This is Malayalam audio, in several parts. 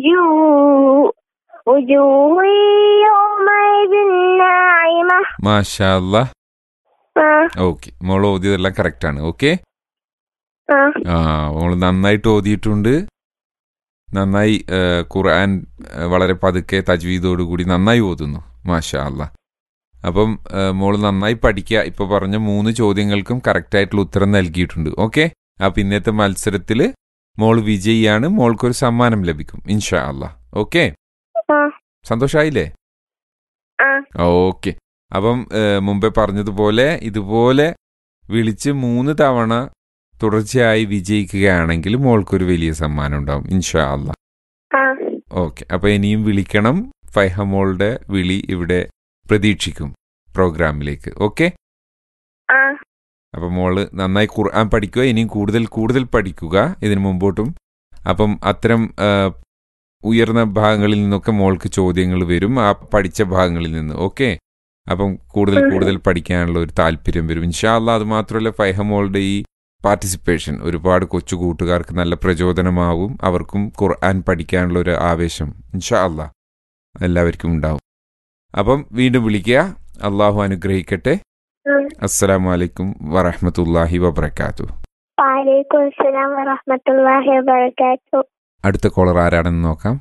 وجوه وجوه يومئذ ناعمة മാഷാ അല്ലാ آه ഓക്കെ മോൾ ഓതിയതെല്ലാം കറക്റ്റ് ആണ് ഓക്കെ آه ആ മോള് നന്നായിട്ട് ഓതിയിട്ടുണ്ട് നന്നായി ആ, ഖുർആൻ ആ, വളരെ പതുക്കെ തജ്വീദോടുകൂടി നന്നായി ഓതുന്നു മാഷാ അല്ലാ അപ്പം ആ, മോള് നന്നായി പഠിക്കുക ഇപ്പൊ പറഞ്ഞ മൂന്ന് ചോദ്യങ്ങൾക്കും കറക്റ്റ് ആയിട്ടുള്ള ഉത്തരം നൽകിയിട്ടുണ്ട് ഓക്കെ അപ്പൊ ഇന്നത്തെ മത്സരത്തിൽ മോൾ വിജയിയാണ് മോൾക്കൊരു സമ്മാനം ലഭിക്കും ഇൻഷാ അല്ലാ ഓക്കെ آه സന്തോഷായില്ലേ آه ഓക്കെ അപ്പം ഏഹ്, മുമ്പേ പറഞ്ഞതുപോലെ ഇതുപോലെ വിളിച്ച് മൂന്ന് തവണ തുടർച്ചയായി വിജയിക്കുകയാണെങ്കിൽ മോൾക്കൊരു വലിയ സമ്മാനം ഉണ്ടാവും ഇൻഷാ അല്ല آه ഓക്കെ അപ്പൊ ഇനിയും വിളിക്കണം ഫൈഹമോളുടെ വിളി ഇവിടെ പ്രതീക്ഷിക്കും പ്രോഗ്രാമിലേക്ക് ഓക്കെ آه അപ്പം മോള് നന്നായി ഖുർആൻ പഠിക്കുക ഇനിയും കൂടുതൽ കൂടുതൽ പഠിക്കുക ഇതിനു മുമ്പോട്ടും അപ്പം അത്തരം ആ, ഉയർന്ന ഭാഗങ്ങളിൽ നിന്നൊക്കെ മോൾക്ക് ചോദ്യങ്ങൾ വരും ആ പഠിച്ച ഭാഗങ്ങളിൽ നിന്ന് ഓക്കെ അപ്പം കൂടുതൽ കൂടുതൽ പഠിക്കാനുള്ള ഒരു താല്പര്യം വരും ഇൻഷാല്ല അത് മാത്രമല്ല ഫൈഹമോളുടെ ഈ പാർട്ടിസിപ്പേഷൻ ഒരുപാട് കൊച്ചു കൂട്ടുകാർക്ക് നല്ല പ്രചോദനമാവും അവർക്കും ഖുർആൻ പഠിക്കാനുള്ള ഒരു ആവേശം ഇൻഷാ അല്ലാ എല്ലാവർക്കും ഉണ്ടാവും അപ്പം വീണ്ടും വിളിക്കുക അള്ളാഹു അനുഗ്രഹിക്കട്ടെ آه. അസ്സലാമു അലൈക്കും വറഹ്മത്തുള്ളാഹി വബർക്കാത്തു وعليكم السلام ورحمة الله وبركاته അടുത്ത കോളർ ആരാണെന്ന് നോക്കാം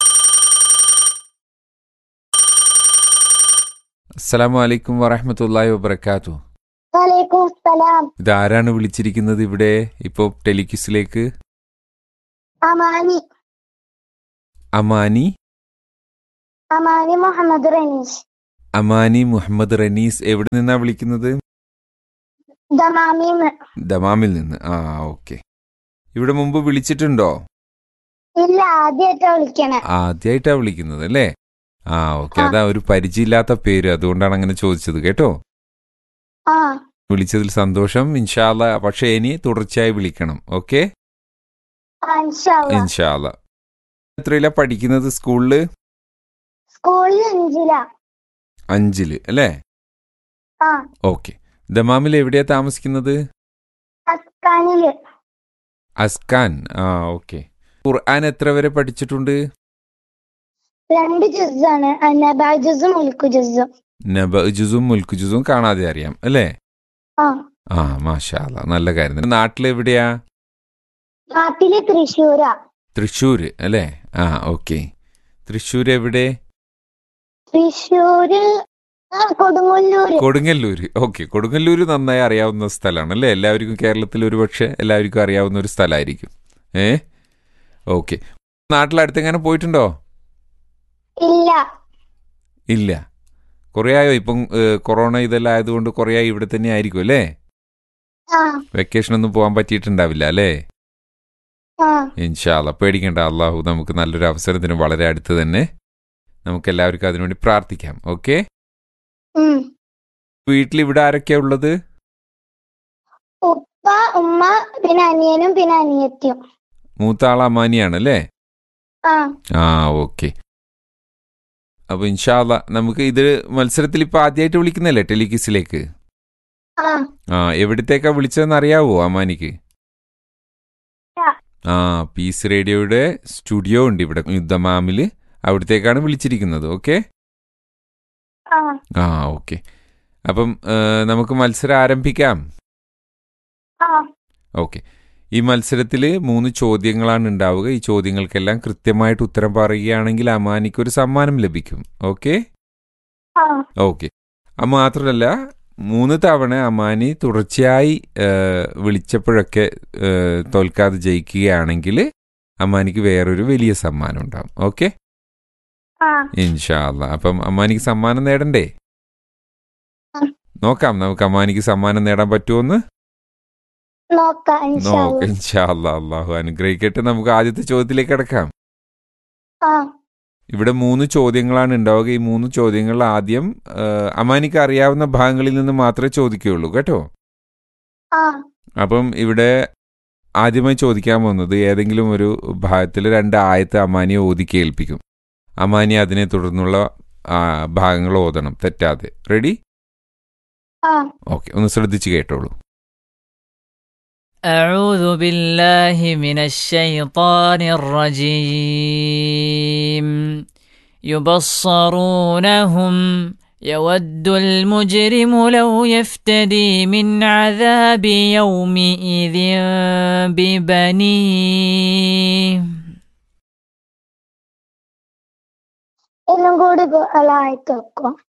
അസ്സലാമു അലൈക്കും വറഹ്മത്തുള്ളാഹി വബർക്കാത്തു وعليكم السلام ഇതാരാണ് വിളിച്ചിരിക്കുന്നത് ഇവിടെ ഇപ്പോൾ ടെലിക്യൂസിലേക്ക് أماني അമാനി أماني محمد رنيش അമാനി മുഹമ്മദ് റനീസ് എവിടെ നിന്നാ വിളിക്കുന്നത് دماميم ദമാമിൽ നിന്ന് ആ ഓക്കെ ഇവിടെ മുമ്പ് വിളിച്ചിട്ടുണ്ടോ ഇല്ല ആദ്യമായിട്ടാ വിളിക്കണേ ആദ്യമായിട്ടാ വിളിക്കുന്നത് അല്ലേ ആ ഓക്കെ ആ. അതാ ഒരു പരിചയമില്ലാത്ത പേര് അതുകൊണ്ടാണ് അങ്ങനെ ചോദിച്ചത് കേട്ടോ ആ വിളിച്ചതിൽ സന്തോഷം ഇൻഷാല്ല പക്ഷെ ഇനി തുടർച്ചയായി വിളിക്കണം ഓക്കെ ആ, ഇൻഷാ അല്ലാ. ഇൻഷാല്ല എത്രയിലാ പഠിക്കുന്നത് സ്കൂളില് സ്കൂളിൽ അഞ്ചിലാ അഞ്ചില് അല്ലേ ആ ഓക്കെ ദമാമിൽ എവിടെയാ താമസിക്കുന്നത് അസ്കാനില് അസ്കാൻ ആ ഓക്കെ ഖുർആൻ എത്ര വരെ പഠിച്ചിട്ടുണ്ട് രണ്ട് ജുസാണ് നബാ ജുസും മുൽക്കു ജുസും നബ ജുസും മുൽക്ക് ജുസും കാണാതെ അറിയാം അല്ലേ ആ ആ മാഷാ അല്ലാ, നല്ല കാര്യം തന്നെ. നാട്ടിലെവിടെയാ നാട്ടില് തൃശ്ശൂരാ തൃശ്ശൂര് അല്ലേ ആ ഓക്കെ തൃശ്ശൂർ എവിടെ തൃശ്ശൂര് ആ, കൊടുങ്ങല്ലൂര് കൊടുങ്ങല്ലൂര് ഓക്കെ കൊടുങ്ങല്ലൂര് നന്നായി അറിയാവുന്ന സ്ഥലമാണ് അല്ലേ എല്ലാവർക്കും കേരളത്തിൽ ഒരു പക്ഷെ എല്ലാവർക്കും അറിയാവുന്ന ഒരു സ്ഥലമായിരിക്കും ഏ ഓക്കെ നാട്ടിലടുത്തെങ്ങനെ പോയിട്ടുണ്ടോ ഇല്ല ഇല്ല കുറേ ആയോ ഇപ്പം ഏ, കൊറോണ ഇതെല്ലാം ആയതുകൊണ്ട് കുറേ ആയി ഇവിടെ തന്നെ ആയിരിക്കും അല്ലേ ആ വെക്കേഷൻ ഒന്നും പോകാൻ പറ്റിയിട്ടുണ്ടാവില്ല അല്ലേ ആ ഇൻഷാല്ല പേടിക്കേണ്ട അള്ളാഹു നമുക്ക് നല്ലൊരു അവസരത്തിന് വളരെ അടുത്ത് തന്നെ നമുക്ക് എല്ലാവർക്കും അതിനുവേണ്ടി പ്രാർത്ഥിക്കാം ഓക്കെ ഉം വീട്ടിൽ ഇവിടെ ആരൊക്കെയാ ഉള്ളത് ഉപ്പ ഉമ്മ പിന്നെ അനിയനും പിന്നെ അനിയത്തിയും മൂത്ത ആൾ അമാനിയാണ് അല്ലേ ആ ആ ഓക്കെ അപ്പൊ ഇൻഷാല്ല നമുക്ക് ഇത് മത്സരത്തിൽ ഇപ്പൊ ആദ്യമായിട്ട് വിളിക്കുന്നല്ലേ ടെലികിസിലേക്ക് ആ ആ എവിടത്തേക്കാ വിളിച്ചതെന്ന് അറിയാവോ അമാനിക്ക് ഇല്ല. ആ പീസ് റേഡിയോയുടെ സ്റ്റുഡിയോ ഉണ്ട് ഇവിടെ യുദ്ധമാമില് അവിടത്തേക്കാണ് വിളിച്ചിരിക്കുന്നത് ഓക്കെ ആ ആ ഓക്കെ അപ്പം ഏ, നമുക്ക് മത്സരം ആരംഭിക്കാം ആ ഓക്കെ ഈ മത്സരത്തിൽ മൂന്ന് ചോദ്യങ്ങളാണ് ഉണ്ടാവുക ഈ ചോദ്യങ്ങൾക്കെല്ലാം കൃത്യമായിട്ട് ഉത്തരം പറയുകയാണെങ്കിൽ അമാനിക്ക് ഒരു സമ്മാനം ലഭിക്കും ഓക്കെ ആ ഓക്കെ അത് മാത്രമല്ല മൂന്ന് തവണ അമാനി തുടർച്ചയായി ഏ, വിളിച്ചപ്പോഴൊക്കെ ഏ, തോൽക്കാതെ ജയിക്കുകയാണെങ്കിൽ അമ്മാനിക്ക് വേറൊരു വലിയ സമ്മാനം ഉണ്ടാവും ഓക്കെ ആ ഇൻഷാല്ല അപ്പം അമ്മാനിക്ക് സമ്മാനം നേടണ്ടേ ആ. നോക്കാം നമുക്ക് അമ്മാനിക്ക് സമ്മാനം നേടാൻ പറ്റുമോന്ന് നോക്കാം ഇൻഷാ നോക്കാം അല്ലാ. ഇൻഷാല്ല അള്ളാഹു അനുഗ്രഹിക്കട്ടെ നമുക്ക് ആദ്യത്തെ ചോദ്യത്തിലേക്ക് കിടക്കാം ആ ഇവിടെ മൂന്ന് ചോദ്യങ്ങളാണ് ഉണ്ടാവുക ഈ മൂന്ന് ചോദ്യങ്ങൾ ആദ്യം ആ, അമാനിക്ക് അറിയാവുന്ന ഭാഗങ്ങളിൽ നിന്ന് മാത്രമേ ചോദിക്കുകയുള്ളൂ കേട്ടോ ആ അപ്പം ഇവിടെ ആദ്യമായി ചോദിക്കാൻ പോകുന്നത് ഏതെങ്കിലും ഒരു ഭാഗത്തിൽ രണ്ട് ആയത്ത് അമാനിയെ ഓതി കേൾപ്പിക്കും അമാനി അതിനെ തുടർന്നുള്ള ആ, ഭാഗങ്ങൾ ഓതണം തെറ്റാതെ റെഡി ആ ഓക്കെ ഒന്ന് ശ്രദ്ധിച്ച് കേട്ടോളൂ أعوذ بالله من الشيطان الرجيم يبصرونهم يود المجرم لو يفتدي من عذاب يومئذ ببنيه എല്ലാം കൂടി ആയിട്ട് വെക്കും